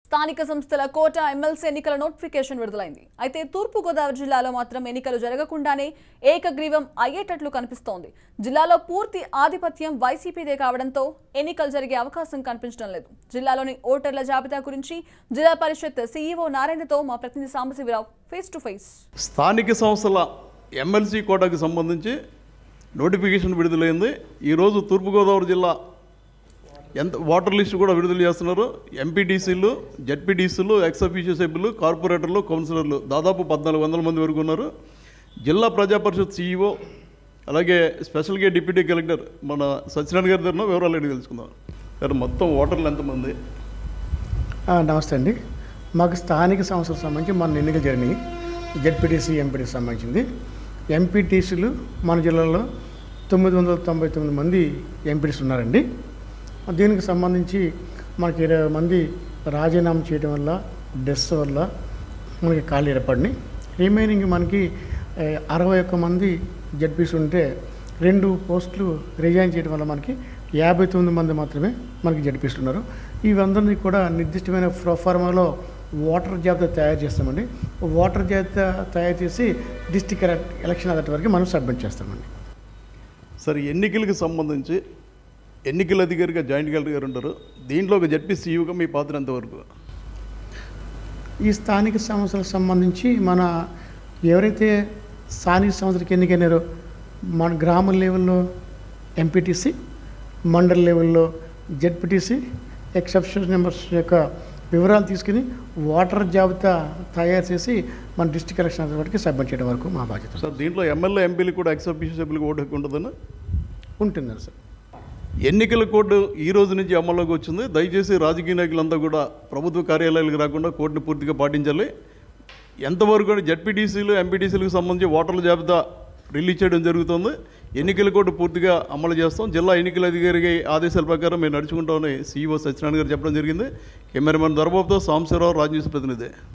స్థానిక సంస్థల కోట ఎమ్మెల్సీ ఎన్నికల నోటిఫికేషన్ విడుదలైంది అయితే తూర్పు గోదావరి జిల్లాలో మాత్రం ఎన్నికలు జరగకుండానే ఏకగ్రీవం అయ్యేటట్లు కనిపిస్తోంది జిల్లాలో పూర్తి ఆధిపత్యం వైసీపీదే కావడంతో ఎన్నికలు జరిగే అవకాశం కనిపించడం లేదు జిల్లాలోని ఓటర్ల జాబితా గురించి జిల్లా పరిషత్ సీఈఓ నారాయణతో మా ప్రతినిధి సాంబశివరావు ఫేస్ టు ఫేస్ స్థానిక సంస్థల ఎమ్మెల్సీ కోటాకు సంబంధించి నోటిఫికేషన్ విడుదలైంది ఈరోజు తూర్పుగోదావరి జిల్లా ఎంత ఓటర్ లిస్ట్ కూడా విడుదల చేస్తున్నారు ఎంపీటీసీలు జడ్పీటీసీలు ఎక్స్ అఫీషియల్ సభ్యులు కార్పొరేటర్లు కౌన్సిలర్లు దాదాపు పద్నాలుగు వందల మంది వరకు ఉన్నారు జిల్లా ప్రజా పరిషత్ సీఈఓ అలాగే స్పెషల్గా డిప్యూటీ కలెక్టర్ మన సత్యనారాయణ గారి దగ్గర వివరాలు అడిగి తెలుసుకుందాం సార్ మొత్తం ఓటర్లు ఎంతమంది ఆ, నమస్తే అండి మాకు స్థానిక సంస్థలకు సంబంధించి మన ఎన్నికలు జరిగినాయి జెడ్పీటీసీ ఎంపీటీసీ సంబంధించింది ఎంపీటీసీలు మన జిల్లాలో తొమ్మిది వందల తొంభై తొమ్మిది మంది ఎంపీటీసీ ఉన్నారండి దీనికి సంబంధించి మనకి ఇరవై మంది రాజీనామా చేయడం వల్ల డెస్ వల్ల మనకి ఖాళీ ఏర్పడినాయి రిమైనింగ్ మనకి ఏ, అరవై ఒక్క మంది జడ్పీసీ ఉంటే రెండు పోస్టులు రిజైన్ చేయడం వల్ల మనకి యాభై తొమ్మిది మంది మాత్రమే మనకి జడ్పీసీ ఉన్నారు ఇవందరినీ కూడా నిర్దిష్టమైన ప్రొఫార్మాలో ఓటర్ జాబితా తయారు చేస్తామండి ఓటర్ జాబితా తయారు చేసి డిస్టిక్ ఎలక్షన్ అథారిటీ వరకు మనం సబ్మిట్ చేస్తామండి సరే ఎన్నికలకు సంబంధించి ఎన్నికల అధికారిగా జాయింట్ కలెక్టర్ గారు ఉంటారు దీంట్లో ఒక జడ్పీ సీఈఓగా మీ పాత్ర ఎంతవరకు ఈ స్థానిక సంస్థలకు సంబంధించి మన ఎవరైతే స్థానిక సంస్థలకు ఎన్నికైనారో మన గ్రామ లెవెల్లో ఎంపీటీసీ మండల్ లెవెల్లో జెడ్పీటీసీ ఎక్సెప్షన్ నెంబర్స్ యొక్క వివరాలు తీసుకుని ఓటర్ జాబితా తయారు చేసి మన డిస్టిక్ ఎలక్షన్ అథారిటీకి సబ్మిట్ చేయడం వరకు మా బాధ్యత సార్ దీంట్లో ఎమ్మెల్యే ఎంపీలు కూడా ఎక్స్ అఫీషియల్ సభ్యులకు ఓటు హక్కు ఉంటుందని ఉంటుందండి సార్ ఎన్నికల కోడ్ ఈ రోజు నుంచి అమల్లోకి వచ్చింది దయచేసి రాజకీయ నాయకులంతా కూడా ప్రభుత్వ కార్యాలయాలకు రాకుండా కోడ్ని పూర్తిగా పాటించాలి ఎంతవరకు కూడా జడ్పీటీసీలు ఎంపీటీసీలకు సంబంధించి ఓటర్ల జాబితా రిలీజ్ చేయడం జరుగుతుంది ఎన్నికల కోడ్ పూర్తిగా అమలు చేస్తాం జిల్లా ఎన్నికల అధికారి ఆదేశాల ప్రకారం మేము నడుచుకుంటామని సీఈఓ సత్యనారాయణ గారు చెప్పడం జరిగింది కెమెరామెన్ దొరబాబుతో సాంబశివరావు రాజ్ న్యూస్ ప్రతినిధి